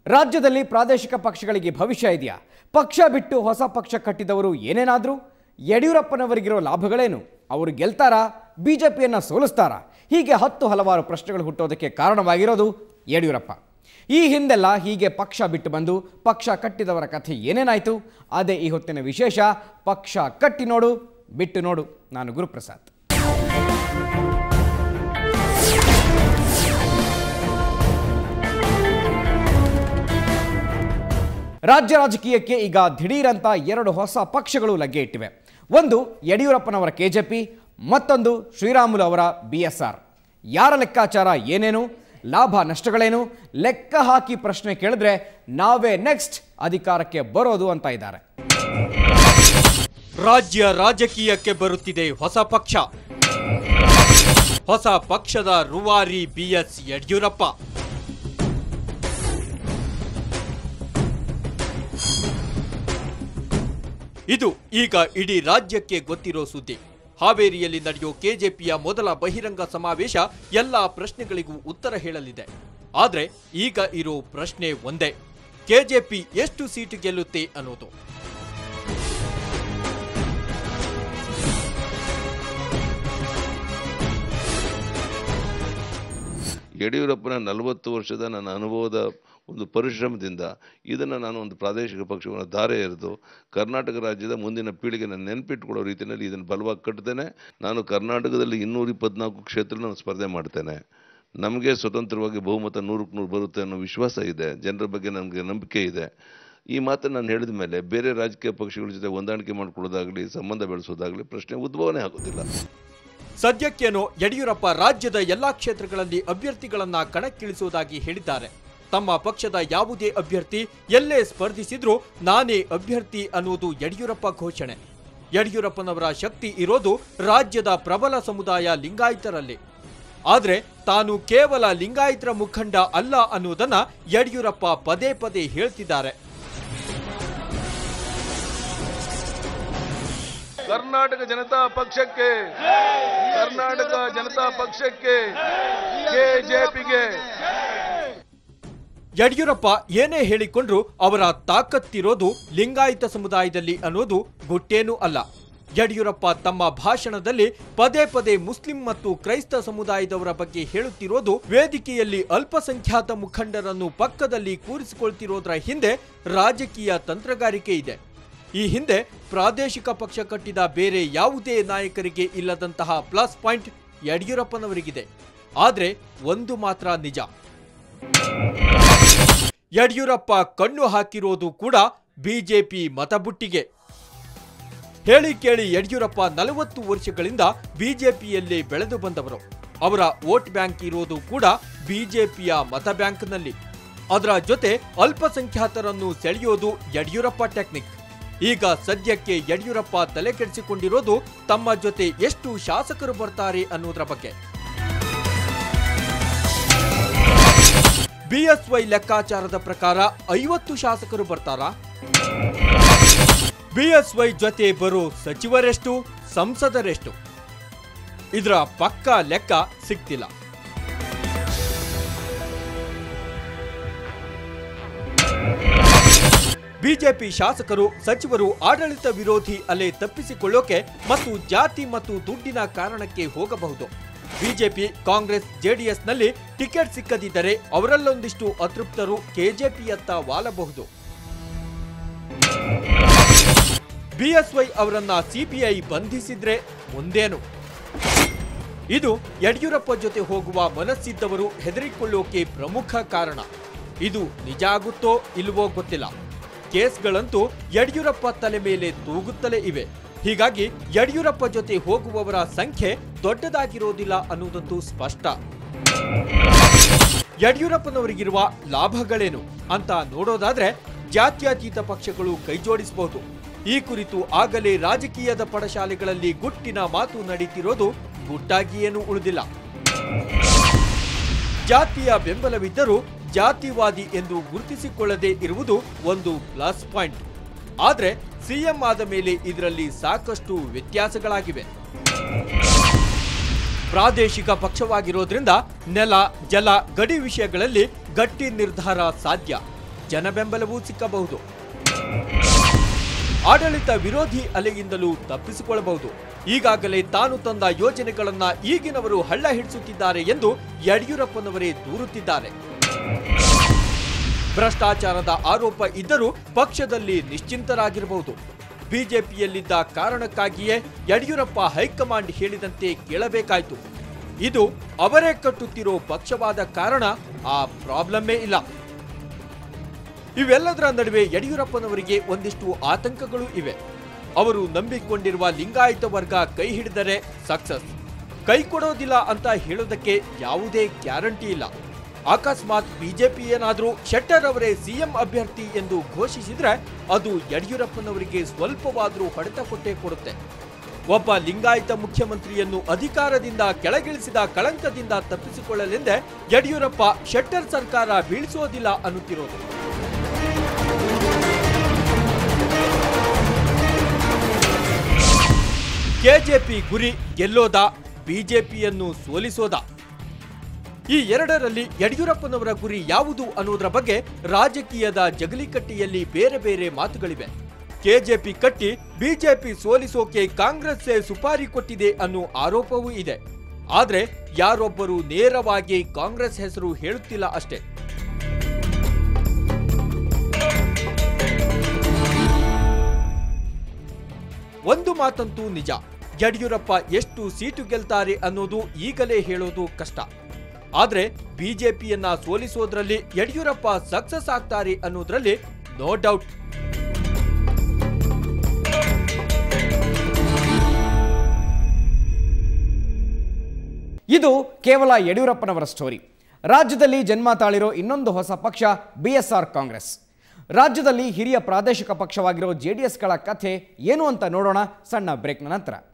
ರಾಜ್ಯದಲ್ಲಿ ಪ್ರಾದೇಶಿಕ ಪಕ್ಷಗಳಿಗೆ ಭವಿಷ್ಯ ಇದೆಯಾ ಪಕ್ಷ ಬಿಟ್ಟು ಹೊಸ ಪಕ್ಷ ಕಟ್ಟಿದವರು ಏನೇನಾದರೂ ಯಡಿಯೂರಪ್ಪನವರಿಗಿರೋ ಲಾಭಗಳೇನು ಅವರು ಗೆಲ್ತಾರಾ ಬಿಜೆಪಿಯನ್ನು ಸೋಲಿಸ್ತಾರಾ ಹೀಗೆ ಹತ್ತು ಹಲವಾರು ಪ್ರಶ್ನೆಗಳು ಹುಟ್ಟೋದಕ್ಕೆ ಕಾರಣವಾಗಿರೋದು ಯಡಿಯೂರಪ್ಪ ಈ ಹಿಂದೆಲ್ಲ ಹೀಗೆ ಪಕ್ಷ ಬಿಟ್ಟು ಬಂದು ಪಕ್ಷ ಕಟ್ಟಿದವರ ಕಥೆ ಏನೇನಾಯಿತು ಅದೇ ಈ ಹೊತ್ತಿನ ವಿಶೇಷ ಪಕ್ಷ ಕಟ್ಟಿ ನೋಡು ಬಿಟ್ಟು ನೋಡು ನಾನು ಗುರುಪ್ರಸಾದ್ ರಾಜ್ಯ ರಾಜಕೀಯಕ್ಕೆ ಈಗ ದಿಢೀರಂತ ಎರಡು ಹೊಸ ಪಕ್ಷಗಳು ಲಗ್ಗೆ ಇಟ್ಟಿವೆ ಒಂದು ಯಡಿಯೂರಪ್ಪನವರ ಕೆಜೆಪಿ ಮತ್ತೊಂದು ಶ್ರೀರಾಮುಲು ಅವರ ಬಿ ಎಸ್ ಆರ್ ಯಾರ ಲೆಕ್ಕಾಚಾರ ಏನೇನು ಲಾಭ ನಷ್ಟಗಳೇನು ಲೆಕ್ಕ ಹಾಕಿ ಪ್ರಶ್ನೆ ಕೇಳಿದ್ರೆ ನಾವೇ ನೆಕ್ಸ್ಟ್ ಅಧಿಕಾರಕ್ಕೆ ಬರೋದು ಅಂತ ಇದ್ದಾರೆ ರಾಜ್ಯ ರಾಜಕೀಯಕ್ಕೆ ಬರುತ್ತಿದೆ ಹೊಸ ಪಕ್ಷ ಹೊಸ ಪಕ್ಷದ ರೂವಾರಿ ಬಿಎಸ್ ಯಡಿಯೂರಪ್ಪ ಇದು ಈಗ ಇಡೀ ರಾಜ್ಯಕ್ಕೆ ಗೊತ್ತಿರೋ ಸುದ್ದಿ ಹಾವೇರಿಯಲ್ಲಿ ನಡೆಯೋ ಕೆಜೆಪಿಯ ಮೊದಲ ಬಹಿರಂಗ ಸಮಾವೇಶ ಎಲ್ಲಾ ಪ್ರಶ್ನೆಗಳಿಗೂ ಉತ್ತರ ಹೇಳಲಿದೆ ಆದ್ರೆ ಈಗ ಇರೋ ಪ್ರಶ್ನೆ ಒಂದೇ ಕೆಜೆಪಿ ಎಷ್ಟು ಸೀಟು ಗೆಲ್ಲುತ್ತೆ ಅನ್ನೋದು ಯಡಿಯೂರಪ್ಪನ ನಲವತ್ತು ವರ್ಷದ ನನ್ನ ಅನುಭವದ ಒಂದು ಪರಿಶ್ರಮದಿಂದ ಇದನ್ನು ನಾನು ಒಂದು ಪ್ರಾದೇಶಿಕ ಪಕ್ಷವನ್ನು ಧಾರೆ ಎರೆದು ಕರ್ನಾಟಕ ರಾಜ್ಯದ ಮುಂದಿನ ಪೀಳಿಗೆನ ನೆನಪಿಟ್ಕೊಳ್ಳೋ ರೀತಿಯಲ್ಲಿ ಇದನ್ನು ಬಲವಾಗಿ ಕಟ್ತೇನೆ ನಾನು ಕರ್ನಾಟಕದಲ್ಲಿ ಇನ್ನೂರ ಇಪ್ಪತ್ನಾಲ್ಕು ಕ್ಷೇತ್ರ ನಾನು ಸ್ಪರ್ಧೆ ಮಾಡ್ತೇನೆ ನಮಗೆ ಸ್ವತಂತ್ರವಾಗಿ ಬಹುಮತ ನೂರಕ್ಕೆ ನೂರು ಬರುತ್ತೆ ಅನ್ನೋ ವಿಶ್ವಾಸ ಇದೆ ಜನರ ಬಗ್ಗೆ ನನಗೆ ನಂಬಿಕೆ ಇದೆ ಈ ಮಾತನ್ನು ನಾನು ಹೇಳಿದ ಮೇಲೆ ಬೇರೆ ರಾಜಕೀಯ ಪಕ್ಷಗಳ ಜೊತೆ ಹೊಂದಾಣಿಕೆ ಮಾಡ್ಕೊಳ್ಳೋದಾಗಲಿ ಸಂಬಂಧ ಬೆಳೆಸೋದಾಗಲಿ ಪ್ರಶ್ನೆ ಉದ್ಭವನೇ ಆಗೋದಿಲ್ಲ ಸದ್ಯಕ್ಕೇನೋ ಯಡಿಯೂರಪ್ಪ ರಾಜ್ಯದ ಎಲ್ಲಾ ಕ್ಷೇತ್ರಗಳಲ್ಲಿ ಅಭ್ಯರ್ಥಿಗಳನ್ನ ಕಣಕ್ಕಿಳಿಸುವುದಾಗಿ ಹೇಳಿದ್ದಾರೆ ತಮ್ಮ ಪಕ್ಷದ ಯಾವುದೇ ಅಭ್ಯರ್ಥಿ ಎಲ್ಲೇ ಸ್ಪರ್ಧಿಸಿದ್ರೂ ನಾನೇ ಅಭ್ಯರ್ಥಿ ಅನ್ನುವುದು ಯಡಿಯೂರಪ್ಪ ಘೋಷಣೆ ಯಡಿಯೂರಪ್ಪನವರ ಶಕ್ತಿ ಇರೋದು ರಾಜ್ಯದ ಪ್ರಬಲ ಸಮುದಾಯ ಲಿಂಗಾಯತರಲ್ಲಿ ಆದ್ರೆ ತಾನು ಕೇವಲ ಲಿಂಗಾಯತರ ಮುಖಂಡ ಅಲ್ಲ ಅನ್ನುವುದನ್ನ ಯಡಿಯೂರಪ್ಪ ಪದೇ ಪದೇ ಹೇಳ್ತಿದ್ದಾರೆ ಕರ್ನಾಟಕ ಜನತಾ ಪಕ್ಷಕ್ಕೆ ಕರ್ನಾಟಕ ಜನತಾ ಪಕ್ಷಕ್ಕೆ ಕೆಜೆಪಿಗೆ ಯಡಿಯೂರಪ್ಪ ಏನೇ ಹೇಳಿಕೊಂಡ್ರು ಅವರ ತಾಕತ್ತಿರೋದು ಲಿಂಗಾಯತ ಸಮುದಾಯದಲ್ಲಿ ಅನ್ನೋದು ಗುಟ್ಟೇನೂ ಅಲ್ಲ ಯಡಿಯೂರಪ್ಪ ತಮ್ಮ ಭಾಷಣದಲ್ಲಿ ಪದೇ ಪದೇ ಮುಸ್ಲಿಂ ಮತ್ತು ಕ್ರೈಸ್ತ ಸಮುದಾಯದವರ ಬಗ್ಗೆ ಹೇಳುತ್ತಿರೋದು ವೇದಿಕೆಯಲ್ಲಿ ಅಲ್ಪಸಂಖ್ಯಾತ ಮುಖಂಡರನ್ನು ಪಕ್ಕದಲ್ಲಿ ಕೂರಿಸಿಕೊಳ್ತಿರೋದ್ರ ಹಿಂದೆ ರಾಜಕೀಯ ತಂತ್ರಗಾರಿಕೆ ಇದೆ ಈ ಹಿಂದೆ ಪ್ರಾದೇಶಿಕ ಪಕ್ಷ ಕಟ್ಟಿದ ಬೇರೆ ಯಾವುದೇ ನಾಯಕರಿಗೆ ಇಲ್ಲದಂತಹ ಪ್ಲಸ್ ಪಾಯಿಂಟ್ ಯಡಿಯೂರಪ್ಪನವರಿಗಿದೆ ಆದ್ರೆ ಒಂದು ಮಾತ್ರ ನಿಜ ಯಡಿಯೂರಪ್ಪ ಕಣ್ಣು ಹಾಕಿರೋದು ಕೂಡ ಬಿಜೆಪಿ ಮತಬುಟ್ಟಿಗೆ ಹೇಳಿ ಕೇಳಿ ಯಡಿಯೂರಪ್ಪ ನಲವತ್ತು ವರ್ಷಗಳಿಂದ ಬಿಜೆಪಿಯಲ್ಲೇ ಬೆಳೆದು ಬಂದವರು ಅವರ ವೋಟ್ ಬ್ಯಾಂಕ್ ಇರೋದು ಕೂಡ ಬಿಜೆಪಿಯ ಮತ ಬ್ಯಾಂಕ್ನಲ್ಲಿ ಅದರ ಜೊತೆ ಅಲ್ಪಸಂಖ್ಯಾತರನ್ನು ಸೆಳೆಯೋದು ಯಡಿಯೂರಪ್ಪ ಟೆಕ್ನಿಕ್ ಈಗ ಸದ್ಯಕ್ಕೆ ಯಡಿಯೂರಪ್ಪ ತಲೆ ಕೆಡಿಸಿಕೊಂಡಿರೋದು ತಮ್ಮ ಜೊತೆ ಎಷ್ಟು ಶಾಸಕರು ಬರ್ತಾರೆ ಅನ್ನೋದ್ರ ಬಗ್ಗೆ ಬಿಎಸ್ವೈ ಲೆಕ್ಕಾಚಾರದ ಪ್ರಕಾರ ಐವತ್ತು ಶಾಸಕರು ಬರ್ತಾರಾ ಬಿಎಸ್ವೈ ಜೊತೆ ಬರೋ ಸಚಿವರೆಷ್ಟು ಸಂಸದರೆಷ್ಟು ಇದರ ಪಕ್ಕಾ ಲೆಕ್ಕ ಸಿಗ್ತಿಲ್ಲ ಬಿಜೆಪಿ ಶಾಸಕರು ಸಚಿವರು ಆಡಳಿತ ವಿರೋಧಿ ಅಲೆ ತಪ್ಪಿಸಿಕೊಳ್ಳೋಕೆ ಮತ್ತು ಜಾತಿ ಮತ್ತು ದುಡ್ಡಿನ ಕಾರಣಕ್ಕೆ ಹೋಗಬಹುದು ಬಿಜೆಪಿ ಕಾಂಗ್ರೆಸ್ ಜೆಡಿಎಸ್ನಲ್ಲಿ ಟಿಕೆಟ್ ಸಿಕ್ಕದಿದ್ದರೆ ಅವರಲ್ಲೊಂದಿಷ್ಟು ಅತೃಪ್ತರು ಕೆಜೆಪಿಯತ್ತ ವಾಲಬಹುದು ಬಿಎಸ್ವೈ ಅವರನ್ನ ಸಿಬಿಐ ಬಂಧಿಸಿದ್ರೆ ಮುಂದೇನು ಇದು ಯಡಿಯೂರಪ್ಪ ಜೊತೆ ಹೋಗುವ ಮನಸ್ಸಿದ್ದವರು ಹೆದರಿಕೊಳ್ಳೋಕೆ ಪ್ರಮುಖ ಕಾರಣ ಇದು ನಿಜ ಆಗುತ್ತೋ ಇಲ್ವೋ ಗೊತ್ತಿಲ್ಲ ಕೇಸ್ಗಳಂತೂ ಯಡಿಯೂರಪ್ಪ ತಲೆ ಮೇಲೆ ತೂಗುತ್ತಲೇ ಇವೆ ಹೀಗಾಗಿ ಯಡಿಯೂರಪ್ಪ ಜೊತೆ ಹೋಗುವವರ ಸಂಖ್ಯೆ ದೊಡ್ಡದಾಗಿರೋದಿಲ್ಲ ಅನ್ನುವುದಂತೂ ಸ್ಪಷ್ಟ ಯಡಿಯೂರಪ್ಪನವರಿಗಿರುವ ಲಾಭಗಳೇನು ಅಂತ ನೋಡೋದಾದ್ರೆ ಜಾತ್ಯತೀತ ಪಕ್ಷಗಳು ಕೈಜೋಡಿಸಬಹುದು ಈ ಕುರಿತು ಆಗಲೇ ರಾಜಕೀಯದ ಪಡಶಾಲೆಗಳಲ್ಲಿ ಗುಟ್ಟಿನ ಮಾತು ನಡೀತಿರೋದು ಗುಟ್ಟಾಗಿಯೇನೂ ಉಳಿದಿಲ್ಲ ಜಾತಿಯ ಬೆಂಬಲವಿದ್ದರೂ ಜಾತಿವಾದಿ ಎಂದು ಗುರುತಿಸಿಕೊಳ್ಳದೇ ಇರುವುದು ಒಂದು ಪ್ಲಸ್ ಪಾಯಿಂಟ್ ಆದ್ರೆ ಸಿಎಂ ಆದ ಮೇಲೆ ಇದರಲ್ಲಿ ಸಾಕಷ್ಟು ವ್ಯತ್ಯಾಸಗಳಾಗಿವೆ ಪ್ರಾದೇಶಿಕ ಪಕ್ಷವಾಗಿರೋದ್ರಿಂದ ನೆಲ ಜಲ ಗಡಿ ವಿಷಯಗಳಲ್ಲಿ ಗಟ್ಟಿ ನಿರ್ಧಾರ ಸಾಧ್ಯ ಜನಬೆಂಬಲವೂ ಸಿಕ್ಕಬಹುದು ಆಡಳಿತ ವಿರೋಧಿ ಅಲೆಯಿಂದಲೂ ತಪ್ಪಿಸಿಕೊಳ್ಳಬಹುದು ಈಗಾಗಲೇ ತಾನು ತಂದ ಯೋಜನೆಗಳನ್ನ ಈಗಿನವರು ಹಳ್ಳ ಹಿಡಿಸುತ್ತಿದ್ದಾರೆ ಎಂದು ಯಡಿಯೂರಪ್ಪನವರೇ ದೂರುತ್ತಿದ್ದಾರೆ ಭ್ರಷ್ಟಾಚಾರದ ಆರೋಪ ಇದ್ದರೂ ಪಕ್ಷದಲ್ಲಿ ನಿಶ್ಚಿಂತರಾಗಿರಬಹುದು ಬಿಜೆಪಿಯಲ್ಲಿದ್ದ ಕಾರಣಕ್ಕಾಗಿಯೇ ಯಡಿಯೂರಪ್ಪ ಹೈಕಮಾಂಡ್ ಹೇಳಿದಂತೆ ಕೇಳಬೇಕಾಯಿತು ಇದು ಅವರೇ ಕಟ್ಟುತ್ತಿರೋ ಪಕ್ಷವಾದ ಕಾರಣ ಆ ಪ್ರಾಬ್ಲಮ್ಮೇ ಇಲ್ಲ ಇವೆಲ್ಲದರ ನಡುವೆ ಯಡಿಯೂರಪ್ಪನವರಿಗೆ ಒಂದಿಷ್ಟು ಆತಂಕಗಳು ಇವೆ ಅವರು ನಂಬಿಕೊಂಡಿರುವ ಲಿಂಗಾಯತ ವರ್ಗ ಕೈ ಹಿಡಿದರೆ ಸಕ್ಸಸ್ ಕೈ ಕೊಡೋದಿಲ್ಲ ಅಂತ ಹೇಳೋದಕ್ಕೆ ಯಾವುದೇ ಗ್ಯಾರಂಟಿ ಇಲ್ಲ ಅಕಸ್ಮಾತ್ ಬಿಜೆಪಿ ಏನಾದರೂ ಶೆಟ್ಟರ್ ಅವರೇ ಸಿಎಂ ಅಭ್ಯರ್ಥಿ ಎಂದು ಘೋಷಿಸಿದ್ರೆ ಅದು ಯಡಿಯೂರಪ್ಪನವರಿಗೆ ಸ್ವಲ್ಪವಾದರೂ ಹೊಡೆತ ಕೊಟ್ಟೇ ಕೊಡುತ್ತೆ ಒಬ್ಬ ಲಿಂಗಾಯತ ಮುಖ್ಯಮಂತ್ರಿಯನ್ನು ಅಧಿಕಾರದಿಂದ ಕೆಳಗಿಳಿಸಿದ ಕಳಂಕದಿಂದ ತಪ್ಪಿಸಿಕೊಳ್ಳಲೆಂದೇ ಯಡಿಯೂರಪ್ಪ ಶೆಟ್ಟರ್ ಸರ್ಕಾರ ಬೀಳಿಸೋದಿಲ್ಲ ಅನ್ನುತ್ತಿರೋದು ಕೆಜೆಪಿ ಗುರಿ ಗೆಲ್ಲೋದ ಬಿಜೆಪಿಯನ್ನು ಸೋಲಿಸೋದ ಈ ಎರಡರಲ್ಲಿ ಯಡಿಯೂರಪ್ಪನವರ ಗುರಿ ಯಾವುದು ಅನ್ನೋದರ ಬಗ್ಗೆ ರಾಜಕೀಯದ ಜಗಲಿಕಟ್ಟಿಯಲ್ಲಿ ಬೇರೆ ಬೇರೆ ಮಾತುಗಳಿವೆ ಕೆಜೆಪಿ ಕಟ್ಟಿ ಬಿಜೆಪಿ ಸೋಲಿಸೋಕೆ ಕಾಂಗ್ರೆಸ್ಸೇ ಸುಪಾರಿ ಕೊಟ್ಟಿದೆ ಅನ್ನೋ ಆರೋಪವೂ ಇದೆ ಆದ್ರೆ ಯಾರೊಬ್ಬರು ನೇರವಾಗಿ ಕಾಂಗ್ರೆಸ್ ಹೆಸರು ಹೇಳುತ್ತಿಲ್ಲ ಅಷ್ಟೇ ಒಂದು ಮಾತಂತೂ ನಿಜ ಯಡಿಯೂರಪ್ಪ ಎಷ್ಟು ಸೀಟು ಗೆಲ್ತಾರೆ ಅನ್ನೋದು ಈಗಲೇ ಹೇಳೋದು ಕಷ್ಟ ಆದ್ರೆ ಬಿಜೆಪಿಯನ್ನ ಸೋಲಿಸೋದ್ರಲ್ಲಿ ಯಡಿಯೂರಪ್ಪ ಸಕ್ಸಸ್ ಆಗ್ತಾರೆ ಅನ್ನೋದ್ರಲ್ಲಿ ನೋ ಡೌಟ್ ಇದು ಕೇವಲ ಯಡಿಯೂರಪ್ಪನವರ ಸ್ಟೋರಿ ರಾಜ್ಯದಲ್ಲಿ ಜನ್ಮ ತಾಳಿರೋ ಇನ್ನೊಂದು ಹೊಸ ಪಕ್ಷ ಬಿ ಎಸ್ ಆರ್ ಕಾಂಗ್ರೆಸ್ ರಾಜ್ಯದಲ್ಲಿ ಹಿರಿಯ ಪ್ರಾದೇಶಿಕ ಪಕ್ಷವಾಗಿರೋ ಜೆ ಡಿ ಎಸ್ಗಳ ಕಥೆ ಏನು ಅಂತ ನೋಡೋಣ ಸಣ್ಣ ಬ್ರೇಕ್ನ ನಂತರ